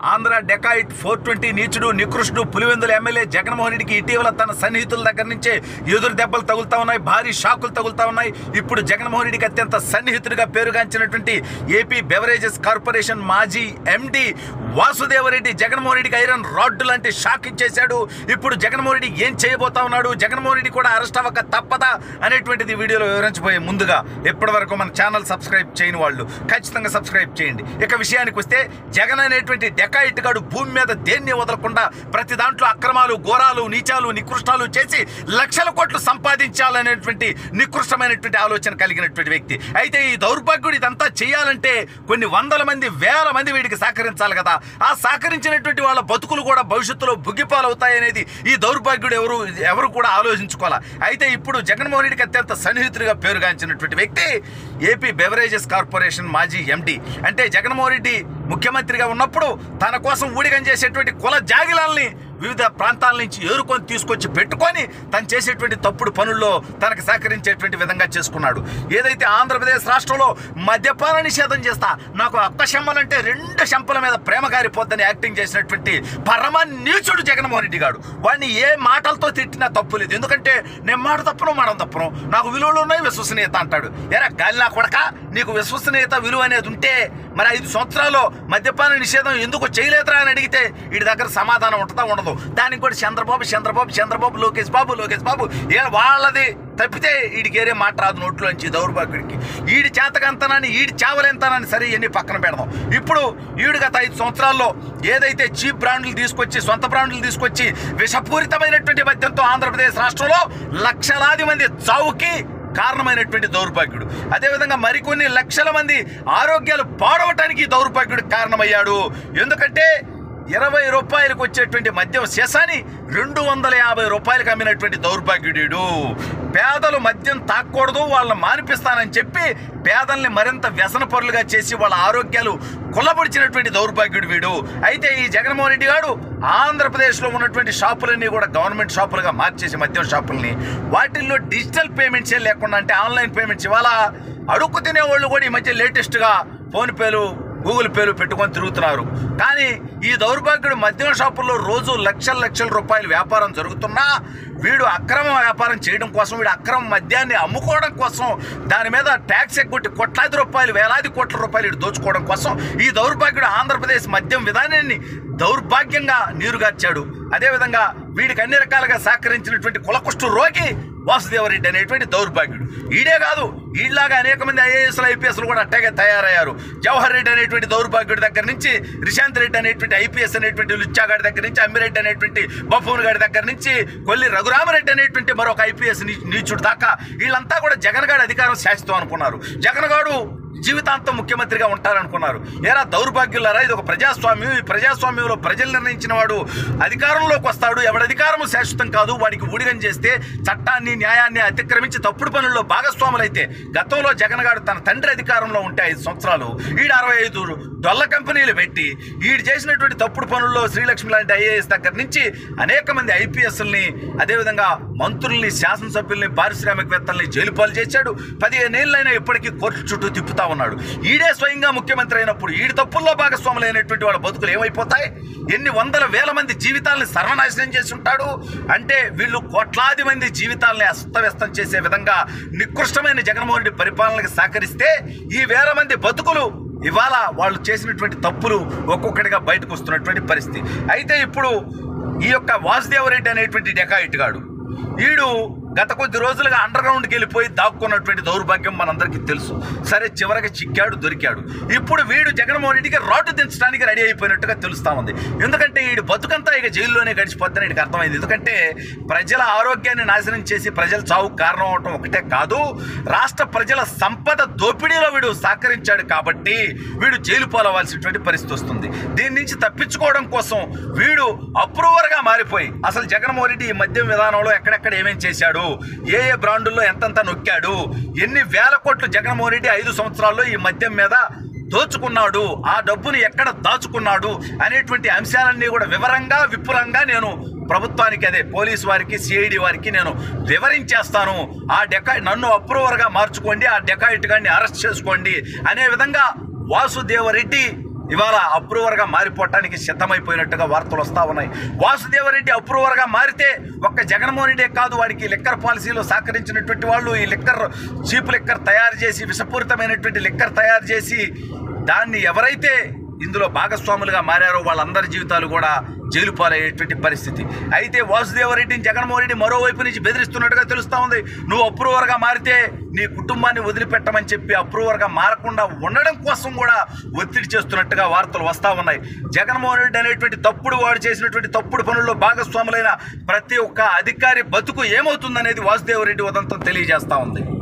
Andhra dacoit four twenty నీచుడు నికృష్టుడు Pulivendula MLA Jaganmohan రెడ్డికి ఇటీవల తన సన్నిహితుల దగ్గర నుంచే ఎదురు దెబ్బలు తగులుతా ఉన్నాయి భారీ షాకులు తగులుతా ఉన్నాయి ఇప్పుడు జగన్మోహన్ రెడ్డికి అత్యంత సన్నిహితుడిగా పేరుగాంచినటువంటి ఏపీ బెవరేజెస్ కార్పొరేషన్ మాజీ ఎండి వాసుదేవరెడ్డి జగన్మోహన్ రెడ్డికి ఐరన్ రాడ్డు లాంటి షాక్ ఇచ్చేశాడు ఇప్పుడు జగన్మోహన్ రెడ్డి ఏం చేయబోతా ఉన్నాడు జగన్మోహన్ రెడ్డి కూడా అరెస్ట్ అవ్వక తప్పదా అనేటువంటిది వీడియోలో వివరించబోయే ముందుగా ఇప్పటి వరకు మన ఛానల్ సబ్స్క్రైబ్ చేయని వాళ్ళు ఖచ్చితంగా సబ్స్క్రైబ్ చేయండి ఇక విషయానికి వస్తే జగన్ అనేటువంటి డెకాయిట్ గాడు భూమి మీద దేన్ని వదలకుండా ప్రతి దాంట్లో అక్రమాలు ఘోరాలు నీచాలు నికృష్టాలు చేసి లక్షల కోట్లు సంపాదించాలనేటువంటి నికృష్టమైనటువంటి ఆలోచన కలిగినటువంటి వ్యక్తి అయితే ఈ దౌర్భాగ్యుడు ఇదంతా చేయాలంటే కొన్ని వందల మంది వేల మంది వీడికి సహకరించాలి కదా ఆ సహకరించినటువంటి వాళ్ళ బతుకులు కూడా భవిష్యత్తులో బుగ్గిపాలవుతాయనేది ఈ దౌర్భాగ్యుడు ఎవరు ఎవరు కూడా ఆలోచించుకోవాలి అయితే ఇప్పుడు జగన్మోహన్ రెడ్డికి అత్యంత సన్నిహితుడిగా పేరుగాంచినటువంటి వ్యక్తి ఏపీ బెవరేజెస్ కార్పొరేషన్ మాజీ ఎండి అంటే జగన్మోహన్ రెడ్డి ముఖ్యమంత్రిగా ఉన్నప్పుడు తన కోసం ఊడిగం చేసేటువంటి కుల జాగిలాల్ని వివిధ ప్రాంతాల నుంచి ఏరుకొని తీసుకొచ్చి పెట్టుకొని తను చేసేటువంటి తప్పుడు పనుల్లో తనకు సహకరించేటువంటి విధంగా చేసుకున్నాడు ఏదైతే ఆంధ్రప్రదేశ్ రాష్ట్రంలో మద్యపాన నిషేధం చేస్తా నాకు ఒక్క శంపలంటే రెండు శంపల మీద ప్రేమ గారిపోద్దని యాక్టింగ్ చేసినటువంటి పరమ నీచుడు జగన్మోహన్ రెడ్డి గారు వాడిని ఏ మాటలతో తిట్టినా తప్పు లేదు ఎందుకంటే నేను మాట తప్పును మాట తప్పును నాకు విలువలు ఉన్నాయి విశ్వసనీయత అంటాడు ఎరా గాలి నా కొడక నీకు విశ్వసనీయత విలువ అనేది ఉంటే మరి ఐదు సంవత్సరాల్లో మద్యపాన నిషేధం ఎందుకు చేయలేదురా అని అడిగితే వీడి దగ్గర సమాధానం ఉంటుందా ఉండదు దానికి కూడా చంద్రబాబు చంద్రబాబు చంద్రబాబు లోకేష్ బాబు లోకేష్ బాబు ఏ వాళ్ళది తప్పితే వీడికి ఏరే మాట రాదు నోట్లోంచి దౌర్భాగ్యుడికి ఈడి చేతకంతనాన్ని ఈడి చావలేంతనాన్ని సరే ఇవన్నీ పక్కన పెడదాం ఇప్పుడు ఈడు గత ఐదు సంవత్సరాల్లో ఏదైతే చీప్ బ్రాండ్లు తీసుకొచ్చి సొంత బ్రాండ్లు తీసుకొచ్చి విషపూరితమైనటువంటి మద్యంతో ఆంధ్రప్రదేశ్ రాష్ట్రంలో లక్షలాది మంది చావుకి కారణమైనటువంటి దౌర్భాగ్యుడు అదేవిధంగా మరికొన్ని లక్షల మంది ఆరోగ్యాలు పాడవటానికి ఈ దౌర్భాగ్యుడు కారణమయ్యాడు ఎందుకంటే ఇరవై రూపాయలకు వచ్చేటువంటి మద్యం శేషాన్ని రెండు వందల యాభై రూపాయలకు అమ్మినటువంటి దౌర్భాగ్యుడు పేదలు మద్యం తాకూడదు వాళ్ళని మానిపిస్తానని చెప్పి పేదల్ని మరింత వ్యసన పరులుగా చేసి వాళ్ళ ఆరోగ్యాలు కుల్లబడిచినటువంటి దౌర్భాగ్యుడు వీడు అయితే ఈ జగన్మోహన్ రెడ్డి గారు ఆంధ్రప్రదేశ్లో ఉన్నటువంటి షాపులన్నీ కూడా గవర్నమెంట్ షాపులుగా మార్చేసి మద్యం షాపుల్ని వాటిల్లో డిజిటల్ పేమెంట్సే లేకుండా అంటే ఆన్లైన్ పేమెంట్స్ ఇవాళ అడుక్కు తినేవాళ్ళు కూడా ఈ మధ్య లేటెస్ట్గా ఫోన్పేలు గూగుల్ పేలు పెట్టుకొని తిరుగుతున్నారు కానీ ఈ దౌర్భాగ్యుడు మద్యం షాపుల్లో రోజు లక్షల లక్షల రూపాయల వ్యాపారం జరుగుతున్నా వీడు అక్రమ వ్యాపారం చేయడం కోసం వీడు అక్రమ మద్యాన్ని అమ్ముకోవడం కోసం దాని మీద ట్యాక్స్ ఎగ్గొట్టి కోట్లాది రూపాయలు వేలాది కోట్ల రూపాయలు వీడు దోచుకోవడం కోసం ఈ దౌర్భాగ్యుడు ఆంధ్రప్రదేశ్ మద్యం విధానాన్ని దౌర్భాగ్యంగా నీరుగార్చాడు అదేవిధంగా వీడికి అన్ని రకాలుగా సహకరించినటువంటి కులకుష్టు రోగి వాసుదేవరెడ్డి అనేటువంటి దౌర్భాగ్యుడు ఈడే కాదు ఈలాగా అనేక మంది ఐఏఎస్లు ఐపీఎస్లు కూడా అట్టాగే తయారయ్యారు జవహర్ రెడ్డి అనేటువంటి దౌర్భాగ్యుడి దగ్గర నుంచి రిశాంత్ రెడ్డి అనేటువంటి ఐపీఎస్ అనేటువంటి లుచ్చాగాడి దగ్గర నుంచి అమ్మిరెడ్డి అనేటువంటి బఫూన్ గాడి దగ్గర నుంచి కొల్లి రఘురామరెడ్డి అనేటువంటి మరొక ఐపీఎస్ నీచుడు దాకా వీళ్ళంతా కూడా జగన్ గాడి అధికారం శాశ్వతం అనుకున్నారు జగన్ గాడు జీవితాంతం ముఖ్యమంత్రిగా ఉంటారనుకున్నారు ఏరా దౌర్భాగ్యులారా ఇది ఒక ప్రజాస్వామ్యం ఈ ప్రజాస్వామ్యంలో ప్రజలు నిర్ణయించిన వాడు అధికారంలోకి వస్తాడు ఎవడి అధికారము శాశ్వతం కాదు వాడికి ఊడిగం చేస్తే చట్టాన్ని న్యాయాన్ని అతిక్రమించి తప్పుడు పనుల్లో భాగస్వాములైతే గతంలో జగన్ గారు తన తండ్రి అధికారంలో ఉంటే ఐదు సంవత్సరాలు ఈడు అరవై ఐదు డొల్ల కంపెనీలు పెట్టి ఈడు చేసినటువంటి తప్పుడు పనుల్లో శ్రీలక్ష్మి లాంటి ఐఏఎస్ దగ్గర నుంచి అనేక మంది ఐపీఎస్ని అదేవిధంగా మంత్రుల్ని శాసనసభ్యుల్ని పారిశ్రామికవేత్తల్ని జైలు పాలు చేశాడు పదిహేనేళ్ళైనా ఇప్పటికీ కోర్టు చుట్టూ తిప్పుతా ఉన్నాడు ఈడే స్వయంగా ముఖ్యమంత్రి అయినప్పుడు ఈడి తప్పుల్లో భాగస్వాములైనటువంటి వాళ్ళ బతుకులు ఏమైపోతాయి ఎన్ని వందల వేల మంది జీవితాలని సర్వనాశనం చేసి ఉంటాడు అంటే వీళ్ళు కోట్లాది మంది జీవితాలని అస్తవ్యస్తం చేసే విధంగా నికృష్టమైన జగన్మోహన్ రెడ్డి పరిపాలనకు సహకరిస్తే ఈ వేల మంది బతుకులు ఇవాళ వాళ్ళు చేసినటువంటి తప్పులు ఒక్కొక్కటిగా బయటకు వస్తున్నటువంటి పరిస్థితి అయితే ఇప్పుడు ఈ యొక్క వాసుదేవరెడ్డి అనేటువంటి డెకాయిట్ గాడు వీడు గత కొద్ది రోజులుగా అండర్ గ్రౌండ్కి వెళ్ళిపోయి దాక్కున్నటువంటి దౌర్భాగ్యం మనందరికీ తెలుసు సరే చివరికి చిక్కాడు దొరికాడు ఇప్పుడు వీడు జగన్మోహన్ రెడ్డికి రాటు దించడానికి రెడీ అయిపోయినట్టుగా తెలుస్తా ఉంది ఎందుకంటే వీడు బతుకంతా ఇక జైల్లోనే గడిచిపోద్దని వీడికి అర్థమైంది ఎందుకంటే ప్రజల ఆరోగ్యాన్ని నాశనం చేసి ప్రజల చావుకు కారణం అవటం ఒకటే కాదు రాష్ట్ర ప్రజల సంపద దోపిడీలో వీడు సహకరించాడు కాబట్టి వీడు జైలు పాలవలసినటువంటి పరిస్థితి వస్తుంది దీని నుంచి తప్పించుకోవడం కోసం వీడు అప్రూవర్గా మారిపోయి అసలు జగన్మోహన్ రెడ్డి ఈ మద్యం విధానంలో ఎక్కడెక్కడ ఏమేం చేశాడు ఏ ఏ బ్రాండుల్లో ఎంతెంత నొక్కాడు ఎన్ని వేల కోట్లు జగన్మోహన్ రెడ్డి ఐదు సంవత్సరాల్లో ఈ మద్యం మీద దోచుకున్నాడు ఆ డబ్బుని ఎక్కడ దాచుకున్నాడు అనేటువంటి అంశాలన్నీ కూడా వివరంగా విపులంగా నేను ప్రభుత్వానికి అదే పోలీస్ వారికి సిఐడి వారికి నేను వివరించేస్తాను ఆ డెకా నన్ను అప్రూవర్గా మార్చుకోండి ఆ డెకాయిట్ గారిని అరెస్ట్ చేసుకోండి అనే విధంగా వాసుదేవరెడ్డి ఇవాళ అప్రూవర్గా మారిపోవటానికి సిద్ధమైపోయినట్టుగా వార్తలు వస్తా ఉన్నాయి వాసుదేవరెడ్డి అప్రూవర్గా మారితే ఒక్క జగన్మోహన్ రెడ్డి కాదు వాడికి లిక్కర్ పాలసీలో సహకరించినటువంటి వాళ్ళు ఈ లిక్కర్ చీప్ లిక్కర్ తయారు చేసి విషపూరితమైనటువంటి లిక్కర్ తయారు చేసి దాన్ని ఎవరైతే ఇందులో భాగస్వాములుగా మారారో వాళ్ళందరి జీవితాలు కూడా జైలు పాలయ్యేటువంటి పరిస్థితి అయితే వాసుదేవరెడ్డిని జగన్మోహన్ రెడ్డి మరోవైపు నుంచి బెదిరిస్తున్నట్టుగా తెలుస్తా ఉంది నువ్వు అప్రూవర్గా మారితే నీ కుటుంబాన్ని వదిలిపెట్టమని చెప్పి అప్రూవర్గా మారకుండా ఉండడం కోసం కూడా ఒత్తిడి చేస్తున్నట్టుగా వార్తలు వస్తా ఉన్నాయి జగన్మోహన్ రెడ్డి అనేటువంటి తప్పుడు వాడు చేసినటువంటి తప్పుడు పనుల్లో భాగస్వాములైన ప్రతి ఒక్క అధికారి బతుకు ఏమవుతుందనేది వాసుదేవరెడ్డి ఉదంతం తెలియజేస్తా ఉంది